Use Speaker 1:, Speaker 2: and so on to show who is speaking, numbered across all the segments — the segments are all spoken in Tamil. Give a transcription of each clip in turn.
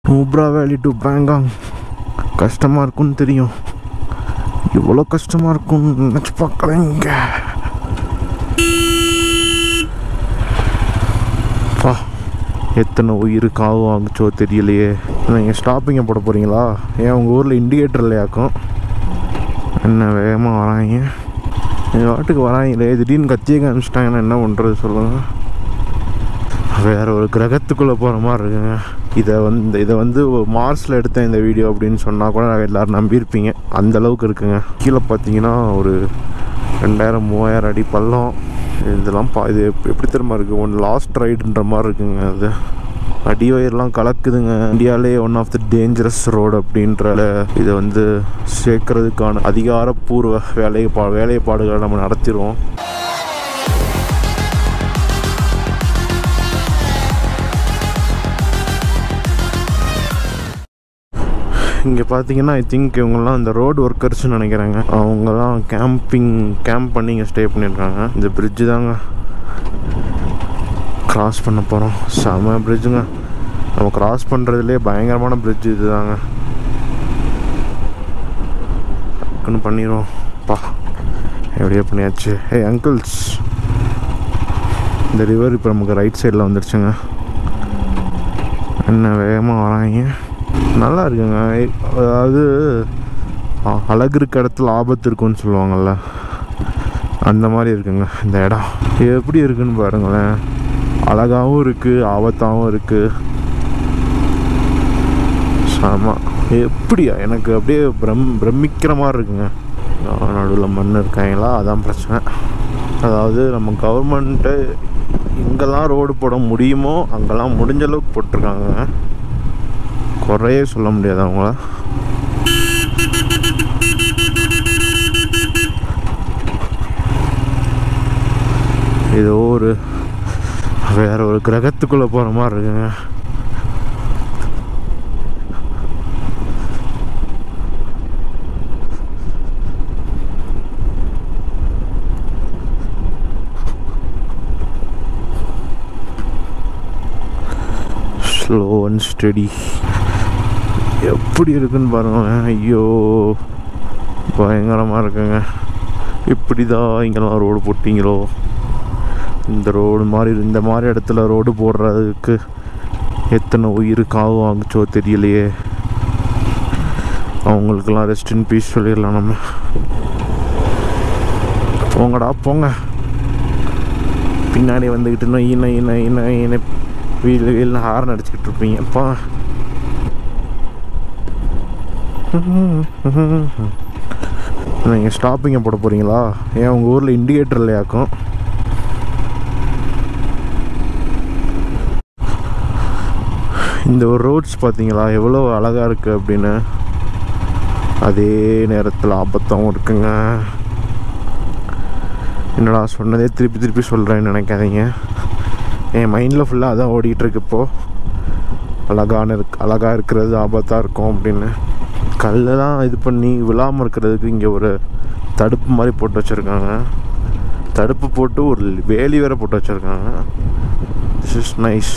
Speaker 1: நூப்ரா வேலி டு பேங்காங் கஷ்டமாக இருக்கும்னு தெரியும் இவ்வளோ கஷ்டமாக இருக்கும்னு நினச்சி பார்க்கலைங்க பா எத்தனை உயிர் காவு வாங்குச்சோ தெரியலையே நீங்கள் ஸ்டாப்பிங்கை போட போகிறீங்களா ஏன் உங்கள் ஊரில் இண்டிகேட்டர் இல்லையாக்கும் என்ன வேகமாக வராங்க இந்த வாட்டுக்கு வராங்களே திடீர்னு கத்தியே காமிச்சிட்டாங்கன்னா என்ன பண்ணுறது சொல்லுங்கள் வேற ஒரு கிரகத்துக்குள்ளே போகிற மாதிரி இருக்குங்க இதை வந்து இதை வந்து மார்ஸில் எடுத்தேன் இந்த வீடியோ அப்படின்னு சொன்னால் கூட எல்லோரும் நம்பியிருப்பீங்க அந்த அளவுக்கு இருக்குங்க கீழே பார்த்தீங்கன்னா ஒரு ரெண்டாயிரம் மூவாயிரம் அடி பள்ளம் இதெல்லாம் பா இது எப்- எப்படி தெரியுமா இருக்குது ஒன் லாஸ்ட் ரைடுன்ற மாதிரி இருக்குங்க அது அடிவயர்லாம் கலக்குதுங்க இந்தியாவிலே one of the dangerous road அப்படின்ற இதை வந்து சேர்க்கறதுக்கான அதிகாரப்பூர்வ வேலைப்பா வேலைப்பாடுகளை நம்ம நடத்திடுவோம் இங்கே பார்த்தீங்கன்னா ஐ திங்க் இவங்கெல்லாம் இந்த ரோடு ஒர்க்கர்ஸ்னு நினைக்கிறாங்க அவங்கெல்லாம் கேம்பிங் கேம்ப் பண்ணி இங்கே ஸ்டே பண்ணியிருக்காங்க இந்த பிரிட்ஜு தாங்க கிராஸ் பண்ண போகிறோம் செம பிரிட்ஜுங்க நம்ம கிராஸ் பண்ணுறதுலே பயங்கரமான பிரிட்ஜ் இது தாங்க டக்குன்னு பண்ணிடுவோம் பா எப்படியோ பண்ணியாச்சு ஹே அங்கிள்ஸ் இந்த ரிவர் இப்போ நமக்கு ரைட் சைடில் வந்துருச்சுங்க என்ன வேகமாக வராங்க நல்லா இருக்குங்க அதாவது அ- அழகு இருக்க இடத்துல ஆபத்து இருக்குன்னு சொல்லுவாங்கள்ல அந்த மாதிரி இருக்குங்க இந்த இடம் எப்படி இருக்குன்னு பாருங்களேன் அழகாகவும் இருக்குது ஆபத்தாகவும் இருக்குது செம எப்படியா எனக்கு அப்படியே பிரம் பிரமிக்கிற மாதிரி இருக்குங்க நடுவில் மண் இருக்காங்களா அதான் பிரச்சனை அதாவது நம்ம கவர்மெண்ட்டு எங்கெல்லாம் ரோடு போட முடியுமோ அங்கெல்லாம் முடிஞ்ச அளவுக்கு போட்டிருக்காங்க குறையே சொல்ல முடியாது அவங்கள ஏதோ ஒரு வேற ஒரு கிரகத்துக்குள்ளே போகிற மாதிரி இருக்குங்க ஸ்லோ அண்ட் ஸ்டடி எப்படி இருக்குன்னு பாருங்களேன் ஐயோ பயங்கரமாக இருக்குங்க இப்படி தான் இங்கெல்லாம் ரோடு போட்டிங்களோ இந்த ரோடு மாதிரி இந்த மாதிரி இடத்துல ரோடு போடுறதுக்கு எத்தனை உயிர் காவு வாங்குச்சோ தெரியலையே அவங்களுக்கெல்லாம் ரெஸ்ட் இன் பீஸ் சொல்லிடலாம் நம்ம போங்கடா போங்க பின்னாடி வந்துக்கிட்டு நொய் நொய் நொய் நொய் வீல் வீல்னு ஹார்ன் அடிச்சுக்கிட்டு இருப்பீங்க அப்பா நீங்கள் ஸ்டாப்பிங்கை போட போகிறீங்களா ஏன் உங்கள் ஊரில் இண்டிகேட்டர் இல்லையாக்கும் இந்த ஒரு ரோட்ஸ் பார்த்தீங்களா எவ்வளோ அழகாக இருக்குது அப்படின்னு அதே நேரத்தில் ஆபத்தாகவும் இருக்குங்க என்னடா சொன்னதே திருப்பி திருப்பி சொல்கிறேன்னு நினைக்காதீங்க என் மைண்டில் ஃபுல்லாக அதான் ஓடிட்டு இருக்கு இப்போது அழகான இருக்கு அழகாக இருக்கிறது ஆபத்தாக இருக்கும் அப்படின்னு கல்லெல்லாம் இது பண்ணி விழாமல் இருக்கிறதுக்கு இங்கே ஒரு தடுப்பு மாதிரி போட்டு வச்சுருக்காங்க தடுப்பு போட்டு ஒரு வேலி வேற போட்டு வச்சுருக்காங்க திஸ் இஸ் நைஸ்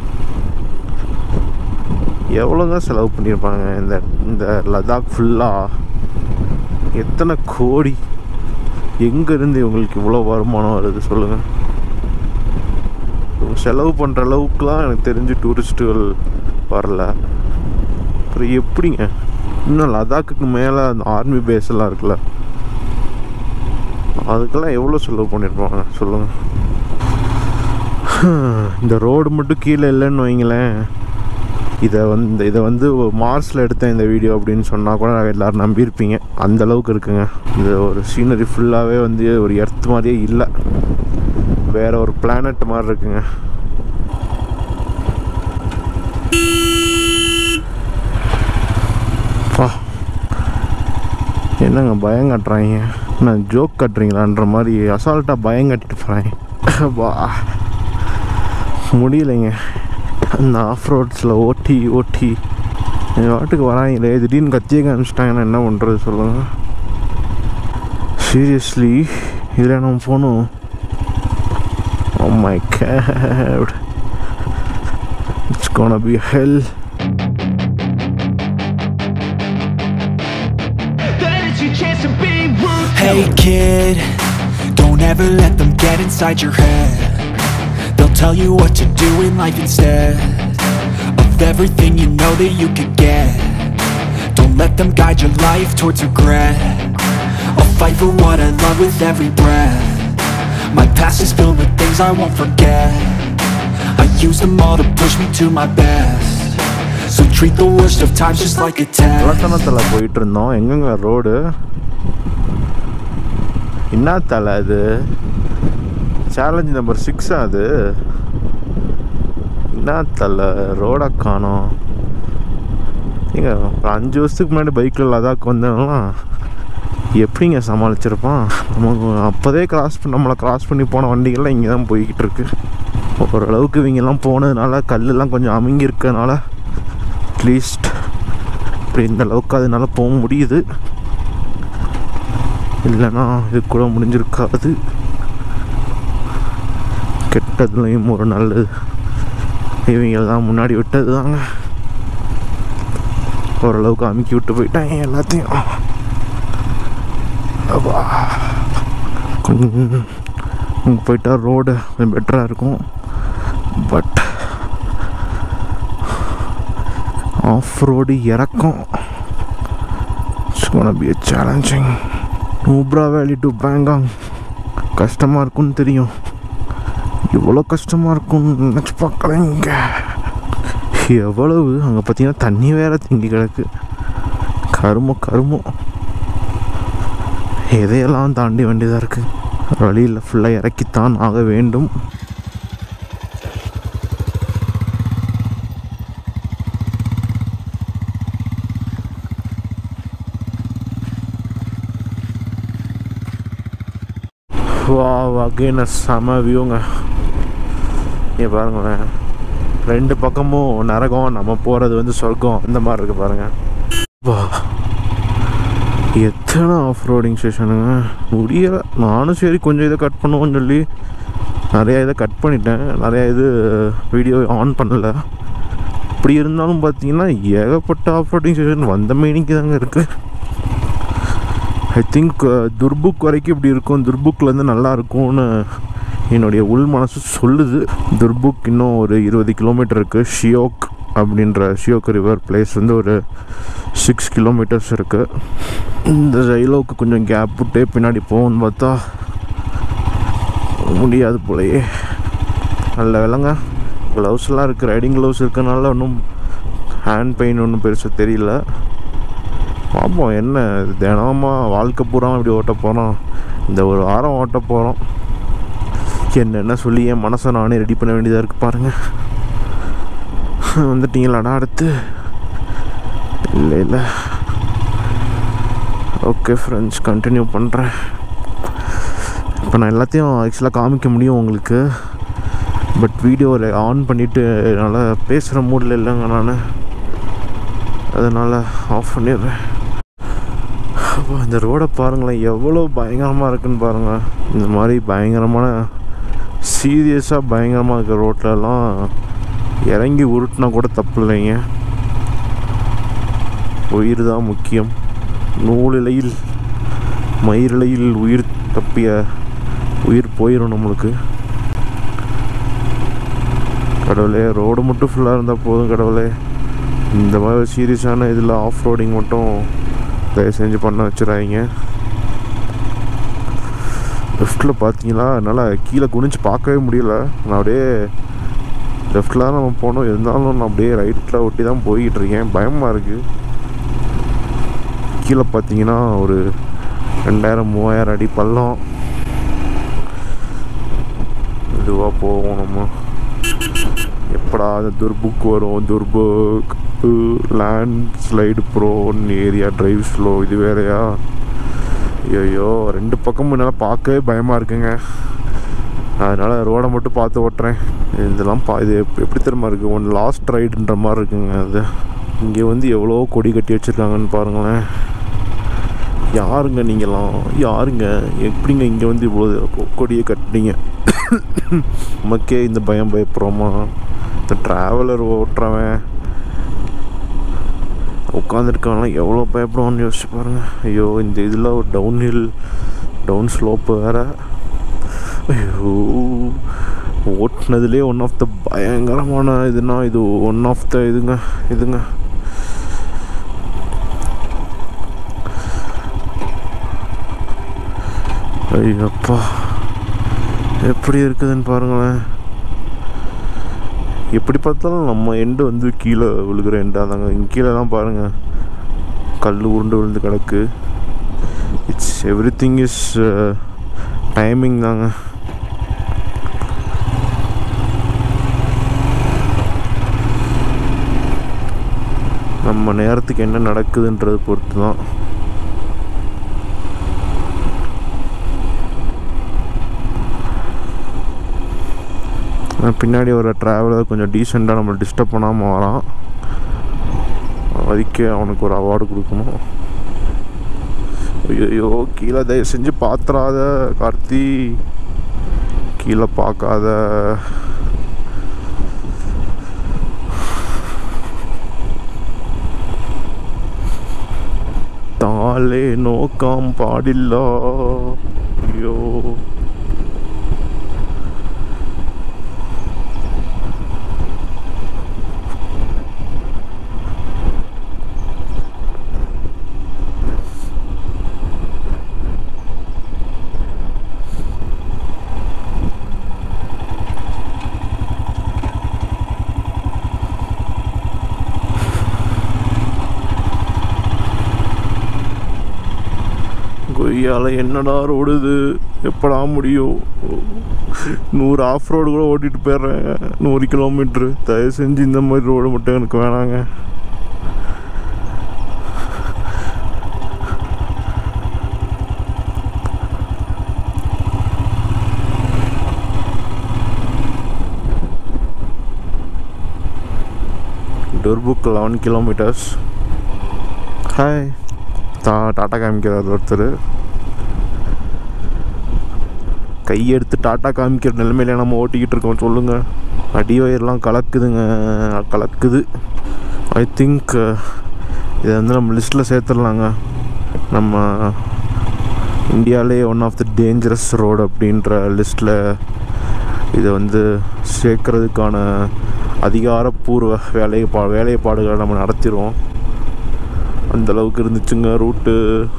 Speaker 1: எவ்வளோங்க செலவு பண்ணியிருப்பாங்க இந்த இந்த லடாக் ஃபுல்லாக எத்தனை கோடி எங்கேருந்து இவங்களுக்கு இவ்வளோ வருமானம் வருது சொல்லுங்கள் இவங்க செலவு பண்ணுற அளவுக்குலாம் எனக்கு தெரிஞ்சு டூரிஸ்ட்டுகள் வரல அப்புறம் எப்படிங்க இன்னும் லடாக்குக்கு மேலே அந்த ஆர்மி பேஸ் எல்லாம் இருக்குல்ல அதுக்கெல்லாம் எவ்வளோ செலவு பண்ணியிருப்பாங்க சொல்லுங்கள் இந்த ரோடு மட்டும் கீழே இல்லைன்னு வைங்களேன் இதை வந்து இதை வந்து மார்ஸில் எடுத்தேன் இந்த வீடியோ அப்படின்னு சொன்னால் கூட எல்லோரும் நம்பியிருப்பீங்க அந்த அளவுக்கு இருக்குங்க இந்த ஒரு சீனரி ஃபுல்லாகவே வந்து ஒரு எர்த் மாதிரியே இல்லை வேற ஒரு பிளானட் மாதிரி இருக்குங்க பா என்னங்க பயம் காட்டுறாங்க நான் ஜோக் கட்டுறீங்களான்ற மாதிரி அசால்ட்டாக பயம் கட்டிட்டு போகிறேன் பா முடியலைங்க அந்த ஆஃப் ரோட்ஸில் ஓட்டி ஓட்டி என் வாட்டுக்கு வராங்களே திடீர்னு கத்தியே காமிச்சிட்டாங்கன்னா என்ன பண்ணுறது சொல்லுங்கள் சீரியஸ்லி இதில் நம்ம போகணும் Oh my god. It's gonna be hell.
Speaker 2: Hey kid, don't ever let them get inside your head. They'll tell you what to do in life instead of everything you know that you could get. Don't let them guide your life towards regret. I'll fight for what I love with every breath. My past is filled with things I won't forget. I use them all to push me to my best. So treat the worst of times just like a test.
Speaker 1: இலக்கணத்தில் போயிட்டு இருந்தோம் எங்கெங்க ரோடு என்ன தலை அது சேலஞ்ச் நம்பர் சிக்ஸா அது என்ன தலை ரோடை காணோம் ஏங்க ஒரு அஞ்சு வருஷத்துக்கு முன்னாடி பைக்கில் லதாக் வந்தவங்களாம் எப்படிங்க சமாளிச்சிருப்பான் நமக்கு அப்போதே கிராஸ் பண்ணி நம்மளை கிராஸ் பண்ணி போன வண்டிகள்லாம் இங்கே தான் போய்கிட்டு இருக்கு ஓரளவுக்கு இவங்கெல்லாம் போனதுனால கல்லெல்லாம் கொஞ்சம் அமுங்கி இருக்கனால அட்லீஸ்ட் இப்படி இந்த அளவுக்கு அதனால போக முடியுது இல்லைன்னா இது கூட முடிஞ்சிருக்காது கெட்டதுலையும் ஒரு நல்லது இவங்கெல்லாம் முன்னாடி விட்டது தாங்க ஓரளவுக்கு அமுக்கி விட்டு போயிட்டாங்க எல்லாத்தையும் அப்பா. கொஞ்சம் அங்கே போயிட்டா ரோடு கொஞ்சம் பெட்டராக இருக்கும் பட் ஆஃப் ரோடு இறக்கம் it's gonna be challenging Nubra valley to Bangkok கஷ்டமாக இருக்கும்னு தெரியும் இவ்வளோ கஷ்டமாக இருக்கும்னு நினச்சி பார்க்கலைங்க எவ்வளவு அங்கே பார்த்தீங்கன்னா தண்ணி வேற திங்கி கிடக்கு கருமம் கருமம் எதையெல்லாம் தாண்டி வேண்டியதாக இருக்குது வழியில் ஃபுல்லாக இறக்கித்தான் ஆக வேண்டும் வா வகைன செம வியூங்க இங்கே பாருங்களேன் ரெண்டு பக்கமும் நரகம் நம்ம போகிறது வந்து சொர்க்கம் இந்த மாதிரி இருக்கு பாருங்க வா எத்தனை ஆஃப் ரோடிங் ஸ்டேஷனுங்க முடியலை நானும் சரி கொஞ்சம் இதை கட் பண்ணுவோம்னு சொல்லி நிறையா இதை கட் பண்ணிட்டேன் நிறையா இது வீடியோ ஆன் பண்ணல இப்படி இருந்தாலும் பார்த்தீங்கன்னா ஏகப்பட்ட ஆஃப் ரோடிங் ஸ்டேஷன் வந்த மீனிங்கு தாங்க இருக்குது ஐ திங்க் துர்புக் வரைக்கும் இப்படி இருக்கும் துர்புக்லேருந்து நல்லா இருக்கும்னு என்னுடைய உள் மனசு சொல்லுது துர்புக் இன்னும் ஒரு இருபது கிலோமீட்டர் இருக்குது ஷியோக் அப்படின்ற ஷியோக் ரிவர் பிளேஸ் வந்து ஒரு சிக்ஸ் கிலோமீட்டர்ஸ் இருக்குது இந்த ஜைலோவுக்கு கொஞ்சம் கேப் விட்டே பின்னாடி போகணும்னு பார்த்தா முடியாது போலயே நல்ல விலங்க க்ளவுஸ்லாம் இருக்குது ரைடிங் க்ளவுஸ் இருக்கனால ஒன்றும் ஹேண்ட் பெயின் ஒன்றும் பெருசாக தெரியல பார்ப்போம் என்ன தினமாக வாழ்க்கை பூரா இப்படி ஓட்ட போகிறோம் இந்த ஒரு வாரம் ஓட்ட போகிறோம் என்னென்ன சொல்லி என் மனசை நானே ரெடி பண்ண வேண்டியதாக இருக்குது பாருங்கள் வந்துட்டீங்களாடா அடுத்து இல்லை இல்லை ஓகே ஃப்ரெண்ட்ஸ் கண்டினியூ பண்ணுறேன் இப்போ நான் எல்லாத்தையும் ஆக்சுவலாக காமிக்க முடியும் உங்களுக்கு பட் வீடியோவில் ஆன் பண்ணிவிட்டு என்னால் பேசுகிற மூடில் இல்லைங்க நான் அதனால் ஆஃப் பண்ணிடுறேன் அப்போ இந்த ரோடை பாருங்களேன் எவ்வளோ பயங்கரமாக இருக்குன்னு பாருங்கள் இந்த மாதிரி பயங்கரமான சீரியஸாக பயங்கரமாக இருக்கிற ரோட்லலாம் இறங்கி உருட்டினா கூட தப்பு இல்லைங்க உயிர் தான் முக்கியம் நூலிலையில் மயிரிலையில் உயிர் தப்பிய உயிர் போயிடும் நம்மளுக்கு கடவுளே ரோடு மட்டும் ஃபுல்லாக இருந்தால் போதும் கடவுளே இந்த மாதிரி சீரியஸான இதில் ஆஃப் ரோடிங் மட்டும் தயவு செஞ்சு பண்ண வச்சுறாதீங்க லெஃப்ட்டில் பார்த்தீங்களா என்னால் கீழே குனிஞ்சு பார்க்கவே முடியல நான் அப்படியே லெஃப்டில் தான் நம்ம போனோம் இருந்தாலும் நான் அப்படியே ரைட்டில் ஒட்டி தான் போய்கிட்டு இருக்கேன் பயமாக இருக்குது கீழே பார்த்தீங்கன்னா ஒரு ரெண்டாயிரம் மூவாயிரம் அடி பள்ளம் இதுவாக போவோம் நம்ம எப்படா அந்த துர்புக் வரும் துர்புக் லேண்ட் ஸ்லைடு ப்ரோன்னு ஏரியா டிரைவ் ஸ்லோ இது வேறையா ஐயோ ரெண்டு பக்கமும் என்னால் பார்க்கவே பயமாக இருக்குங்க அதனால் ரோடை மட்டும் பார்த்து ஓட்டுறேன் இதெல்லாம் பா இது எப்- எப்படி தெரியுமா இருக்குது ஒன் லாஸ்ட் ரைடுன்ற மாதிரி இருக்குங்க அது இங்கே வந்து எவ்வளோ கொடி கட்டி வச்சுருக்காங்கன்னு பாருங்களேன் யாருங்க நீங்களாம் யாருங்க எப்படிங்க இங்கே வந்து இவ்வளோ கொ- கொடியை கட்டுனீங்க நமக்கே இந்த பயம் பயப்படுறோமா இந்த ட்ராவலர் ஓட்டுறவன் உட்காந்துருக்கவங்களாம் எவ்வளோ பயப்படுவான்னு யோசிச்சு பாருங்க ஐயோ இந்த இதில் ஒரு டவுன் ஹில் டவுன் ஸ்லோப்பு வேறு ஐயோ ஓட்டுனதுலேயே ஒன் ஆஃப் த பயங்கரமான இதுனா இது ஒன் ஆஃப் த இதுங்க இதுங்க ஐயப்பா எப்படி இருக்குதுன்னு பாருங்களேன் எப்படி பார்த்தாலும் நம்ம எண்டு வந்து கீழே விழுகிற எண்டாக தாங்க இங்கே கீழேலாம் பாருங்கள் கல் உருண்டு விழுந்து கிடக்கு it's everything is timing தாங்க நம்ம நேரத்துக்கு என்ன நடக்குதுன்றது பொறுத்து தான் பின்னாடி வர ட்ராவலர் கொஞ்சம் டீசெண்டாக நம்ம டிஸ்டர்ப் பண்ணாமல் வரான் அதுக்கே அவனுக்கு ஒரு அவார்டு கொடுக்கணும் ஐயோ கீழே தயவு செஞ்சு பாத்துறாத கார்த்தி கீழே பார்க்காத தாலே நோக்கம் பாடில்ல ஐயோ கொய்யால என்னடா ரோடுது எப்படா முடியும் நூறு ஆஃப் ரோடு கூட ஓட்டிட்டு போயிடுறேன் நூறு கிலோமீட்ரு தயவு செஞ்சு இந்த மாதிரி ரோடு மட்டும் எனக்கு வேணாங்க டொர்புக் லெவன் கிலோமீட்டர்ஸ் ஹாய் தா டாட்டா காமிக்கிறார் ஒருத்தர் கையெடுத்து டாட்டா காமிக்கிற நிலைமையில நம்ம ஓட்டிக்கிட்டு இருக்கோம் சொல்லுங்கள் அடி வயிறுலாம் கலக்குதுங்க கலக்குது ஐ திங்க் இதை வந்து நம்ம லிஸ்ட்டில் சேர்த்துடலாங்க நம்ம இந்தியாவிலே one of the dangerous road அப்படின்ற லிஸ்ட்டில் இதை வந்து சேர்க்கறதுக்கான அதிகாரப்பூர்வ வேலைப்பா வேலைப்பாடுகளை நம்ம நடத்திடுவோம் அந்த அளவுக்கு இருந்துச்சுங்க ரூட்டு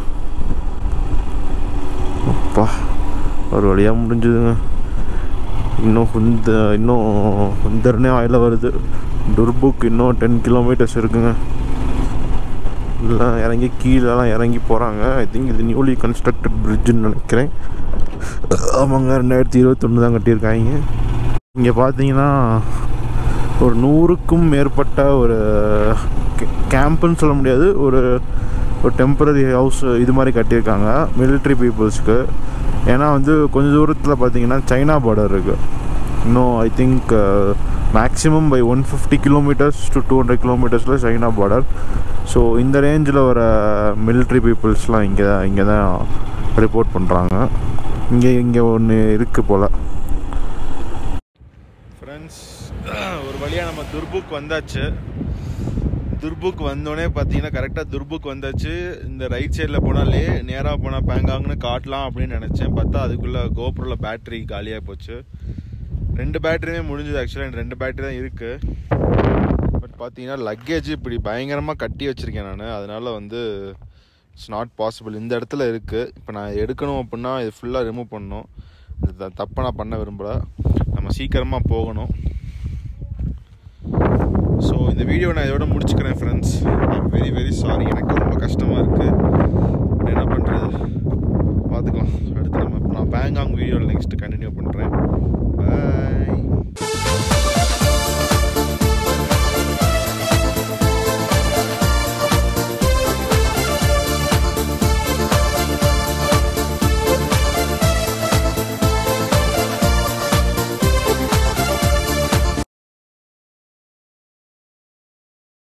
Speaker 1: அப்பா ஒரு வழியாக முடிஞ்சுதுங்க இன்னும் இந்த இன்னும் ஹுந்தர்னே ஆயில் வருது டுர்புக் இன்னும் டென் கிலோமீட்டர்ஸ் இருக்குங்க எல்லாம் இறங்கி கீழெல்லாம் இறங்கி போகிறாங்க ஐ திங்க் இது நியூலி கன்ஸ்ட்ரக்டட் பிரிட்ஜுன்னு நினைக்கிறேன் ஆமாங்க ரெண்டாயிரத்தி இருபத்தொன்று தான் கட்டியிருக்காங்க இங்கே பார்த்தீங்கன்னா ஒரு நூறுக்கும் மேற்பட்ட ஒரு கேம்ப்புன்னு சொல்ல முடியாது ஒரு ஒரு டெம்பரரி ஹவுஸ் இது மாதிரி கட்டியிருக்காங்க மிலிட்ரி பீப்புள்ஸ்க்கு ஏன்னா வந்து கொஞ்சம் தூரத்தில் பார்த்தீங்கன்னா சைனா பார்டர் இருக்குது இன்னும் I think maximum by one fifty kilometres to two hundred கிலோமீட்டர்ஸில் சைனா பார்டர் ஸோ இந்த ரேஞ்சில் வர மிலிட்ரி பீப்புள்ஸ்லாம் இங்கே தான் இங்கே தான் ரிப்போர்ட் பண்ணுறாங்க இங்கே இங்கே ஒன்று இருக்குது போல் ஃப்ரெண்ட்ஸ் ஒரு வழியாக நம்ம துர்புக் வந்தாச்சு துர்புக் வந்தோடனே பார்த்தீங்கன்னா கரெக்டாக துர்புக் வந்தாச்சு இந்த ரைட் சைடில் போனாலே நேராக போனால் பேங்காங்னு காட்டலாம் அப்படின்னு நினச்சேன் பார்த்தா அதுக்குள்ளே கோப்ரோவில் பேட்ரி காலியாக போச்சு ரெண்டு பேட்டரியுமே முடிஞ்சது ஆக்சுவலாக ரெண்டு பேட்டரி தான் இருக்குது பட் பார்த்தீங்கன்னா லக்கேஜ் இப்படி பயங்கரமாக கட்டி வச்சுருக்கேன் நான் அதனால் வந்து இட்ஸ் நாட் பாசிபிள் இந்த இடத்துல இருக்குது இப்போ நான் எடுக்கணும் அப்படின்னா இது ஃபுல்லாக ரிமூவ் பண்ணணும் இது தப்பை நான் பண்ண விரும்பலை நம்ம சீக்கிரமாக போகணும் ஸோ இந்த வீடியோ நான் இதோட முடிச்சுக்கிறேன் ஃப்ரெண்ட்ஸ் வெரி வெரி சாரி எனக்கு ரொம்ப கஷ்டமாக இருக்குது என்ன பண்ணுறது பார்த்துக்கலாம் அடுத்து நம்ம நான் பேங்காங் வீடியோவில் நெக்ஸ்ட்டு கண்டினியூ பண்ணுறேன் பாய்